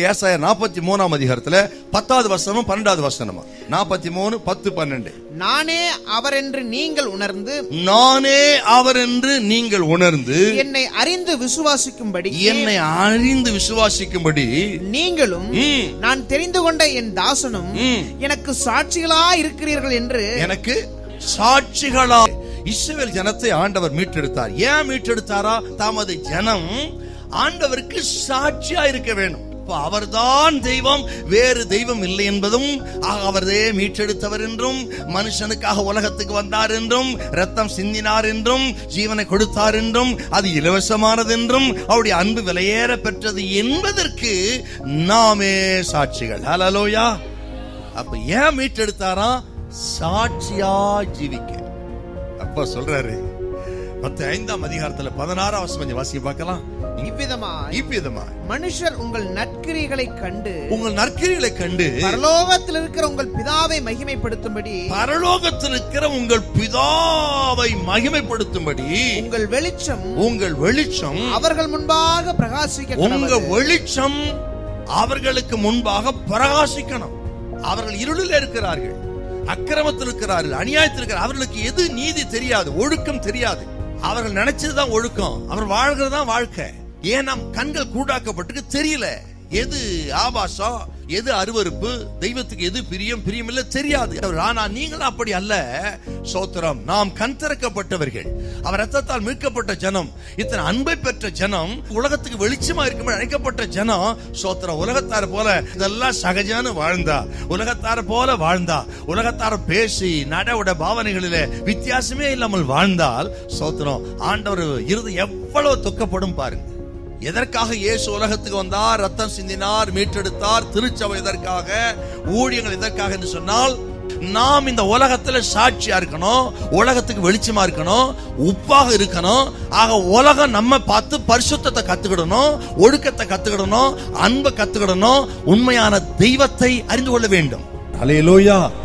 ஏசாயா நாற்பத்தி மூணாம் அதிகாரத்துல பத்தாவது வசனம் பன்னெண்டாவது வசனமா நாற்பத்தி மூணு பத்து பன்னெண்டு நானே அவர் என்று நீங்கள் உணர்ந்து நானே அவர் என்று நீங்கள் உணர்ந்து என்னை அறிந்து விசுவாசிக்கும்படி என்னை அறிந்து விசுவாசிக்கும்படி நீங்களும் ம், நான் தெரிந்து கொண்ட என் தாசனும் ம், எனக்கு சாட்சிகளா இருக்கிறீர்கள் என்று எனக்கு சாட்சிகளா இஸ்ரவேல் ஜனத்தை ஆண்டவர் மீட்டெடுத்தார் ஏன் மீட்டெடுத்தாரா தமது ஜனம் ஆண்டவருக்கு சாட்சியா இருக்க வேண்டும் இப்ப அவர்தான் தெய்வம் வேறு தெய்வம் இல்லை என்பதும் ஆக, அவரே மீட்டெடுத்தவர் என்றும் மனுஷனுக்காக உலகத்துக்கு வந்தார் என்றும் ரத்தம் சிந்தினார் என்றும் ஜீவனை கொடுத்தார் என்றும் அது இலவசமானது என்றும் அவருடைய அன்பு விலையேற பெற்றது என்பதற்கு நாமே சாட்சிகள் ஹலலோயா அப்ப ஏன் மீட்டெடுத்தாராம் சாட்சியா ஜீவிக்க அப்பா சொல்றாரு பத்து ஐந்தாம் அதிகாரத்துல பதினாறாம் வசனம் கொஞ்சம் வாசிக்க பார்க்கலாம் இவ்விதமாய் இவ்விதமா மனுஷர் உங்கள் நற்கிரிகளை கண்டு உங்கள் நற்கிரிகளை கண்டு பரலோகத்தில் இருக்கிற உங்கள் பிதாவை மகிமைப்படுத்தும்படி பரலோகத்தில் இருக்கிற உங்கள் பிதாவை மகிமைப்படுத்தும்படி உங்கள் வெளிச்சம் உங்கள் வெளிச்சம் அவர்கள் முன்பாக பிரகாசிக்க உங்க கடவது. வெளிச்சம் அவர்களுக்கு முன்பாக பிரகாசிக்கணும் அவர்கள் இருளில் இருக்கிறார்கள் அக்கிரமத்தில் இருக்கிறார்கள் அநியாயத்தில் இருக்கிறார்கள் அவர்களுக்கு எது நீதி தெரியாது ஒழுக்கம் தெரியாது அவர்கள் நினைச்சதுதான் ஒழுக்கம் அவர் வாழ்கிறதுதான் வாழ்க்கை ஏன் நம் கண்கள் கூடாக்கப்பட்டு தெரியல எது ஆபாசம் எது அருவருப்பு தெய்வத்துக்கு எது பிரியம் பிரியம் இல்ல தெரியாது ஆனா நீங்களும் அப்படி அல்ல சோத்திரம் நாம் கண் திறக்கப்பட்டவர்கள் அவர் ரத்தத்தால் மீட்கப்பட்ட ஜனம் இத்தனை அன்பை பெற்ற ஜனம் உலகத்துக்கு வெளிச்சமா இருக்கும் அழைக்கப்பட்ட ஜனம் சோத்திரம் உலகத்தார போல இதெல்லாம் சகஜான்னு வாழ்ந்தா உலகத்தார போல வாழ்ந்தா உலகத்தார பேசி நடவுட பாவனைகளில வித்தியாசமே இல்லாமல் வாழ்ந்தால் சோத்திரம் ஆண்டவர் இறுதி எவ்வளவு துக்கப்படும் பாருங்க எதற்காக இயேசு உலகத்துக்கு வந்தார் ரத்தம் சிந்தினார் மீட்டெடுத்தார் திருச்சபை எதற்காக ஊழியங்கள் எதற்காக என்று சொன்னால் நாம் இந்த உலகத்துல சாட்சியா இருக்கணும் உலகத்துக்கு வெளிச்சமா இருக்கணும் உப்பாக இருக்கணும் ஆக உலகம் நம்ம பார்த்து பரிசுத்தத்தை கத்துக்கிடணும் ஒழுக்கத்தை கத்துக்கிடணும் அன்பை கத்துக்கிடணும் உண்மையான தெய்வத்தை அறிந்து கொள்ள வேண்டும் அலையலோயா